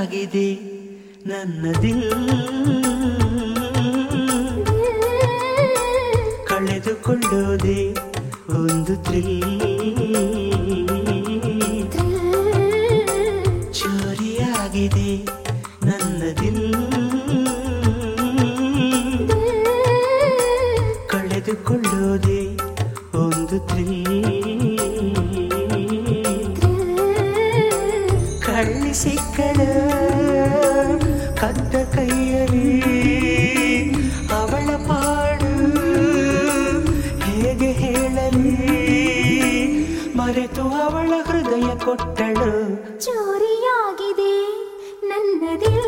ಚೋರಿಯಾಗಿದೆ ನನ್ನ ದಿಲ್ ಕಳೆದುಕೊಳ್ಳೋದೆ ಒಂದು ಥ್ರಿಲ್ ಚೋರಿಯಾಗಿದೆ ನನ್ನ ದಿಲ್ ಕಳೆದುಕೊಳ್ಳೋದೆ ಒಂದು ಥ್ರಿಲ್ ಕಳ್ಳಿ ಸಿಕ್ಕಳ ಕದ್ದ ಕೈಯಲ್ಲಿ ಅವಳ ಪಾಡು ಹೇಗೆ ಹೇಳಲಿ ಮರೆತು ಅವಳ ಹೃದಯ ಕೊಟ್ಟಳು ಚೋರಿಯಾಗಿದೆ ನನ್ನದಿಲ್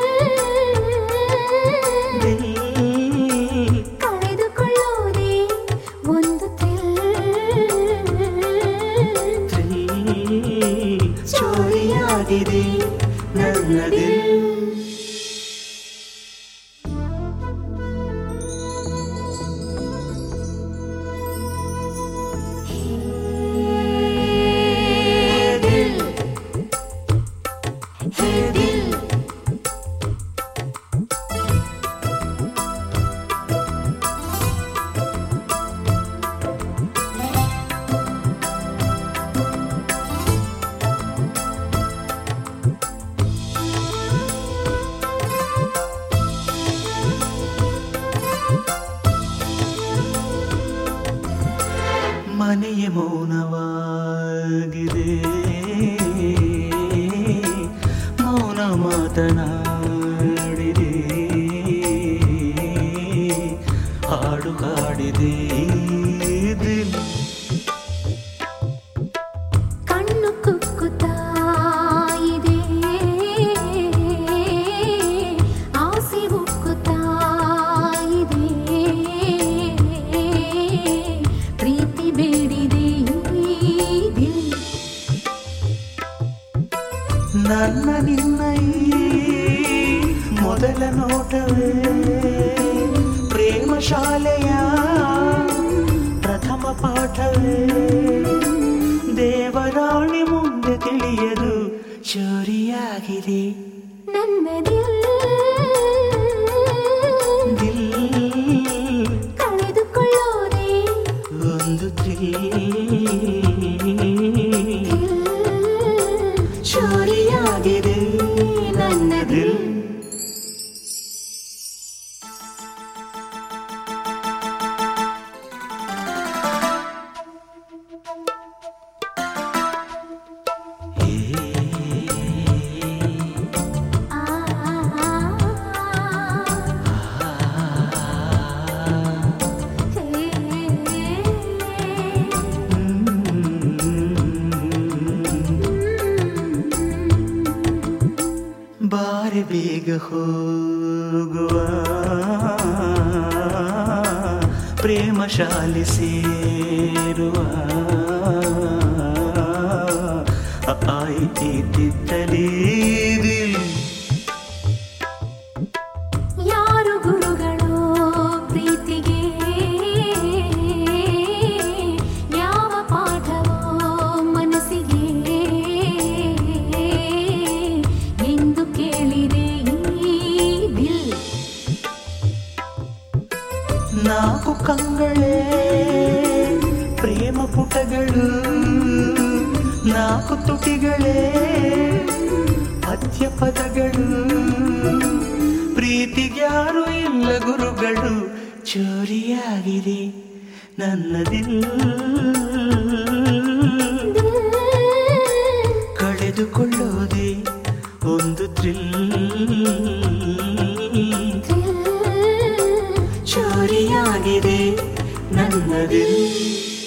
ದಿಲ್ ಕಳೆದುಕೊಳ್ಳೋದೇ ಒಂದು ಥ್ರಿಲ್ ಥ್ರಿಲ್ ಚೋರಿಯಾಗಿದೆ ನನ್ನ ದಿಲ್ ದಿಲ್ ಹೇ ದಿಲ್ ಮನೆಯ ಮೌನವಾಗಿದೆ ಮೌನ ಮಾತನಾಡಿದೆ ಹಾಡು ಹಾಡಿದೆ ದಿಲ್ ಕಣ್ಣು ಕುಕ್ಕುತ್ತಾ ಇದೆ ಆಸೆ ಉಕ್ಕುತ್ತಾ ಇದೆ ಪ್ರೀತಿ ಬೇಡಿದೆ ಈ ದಿಲ್ ನನ್ನ ನಿನ್ನ ಈ ಮೊದಲ ನೋಟವೇ ಪ್ರೇಮ ಶಾಲೆಯ ಪ್ರಥಮ ಪಾಠವೇ ದೇವರಾಣಿ ಮುಂದೆ ತಿಳಿಯದು ಚೋರಿಯಾಗಿದೆ ನನ್ನ ದಿಲ್ ದಿಲ್ ಕಳೆದುಕೊಳ್ಳೋದೇ ಒಂದು ಥ್ರಿಲ್ ದಿಲ್ ಚೋರಿಯಾಗಿದೆ ನನ್ನ ದಿಲ್ ಆ ಬಾರಿ ಬೇಗ ಹೋಗುವ ಪ್ರೇಮ ಶಾಲೆ ಸೇರುವ ಆಯ್ತಿತ್ತಲೇ ದಿಲ್ ಯಾರು ಗುರುಗಳು ಪ್ರೀತಿಗೆ ಯಾವ ಪಾಠವೋ ಮನಸ್ಸಿಗೆ ಎಂದು ಕೇಳಿದೆ ಈ ದಿಲ್ ನಾಲ್ಕು ಕಂಗಳೇ ಪ್ರೇಮ ಪುಟಗಳು ನಾಲ್ಕು ತುಟಿಗಳೇ ಪದ್ಯ ಪದಗಳು ಪ್ರೀತಿಗ್ಯಾರು ಇಲ್ಲ ಗುರುಗಳು ಚೋರಿಯಾಗಿದೆ ನನ್ನದಿಲ್ಲ ಕಳೆದುಕೊಳ್ಳೋದೆ ಒಂದು ಥ್ರಿಲ್ ಚೋರಿಯಾಗಿದೆ ನನ್ನದಿಲ್ಲ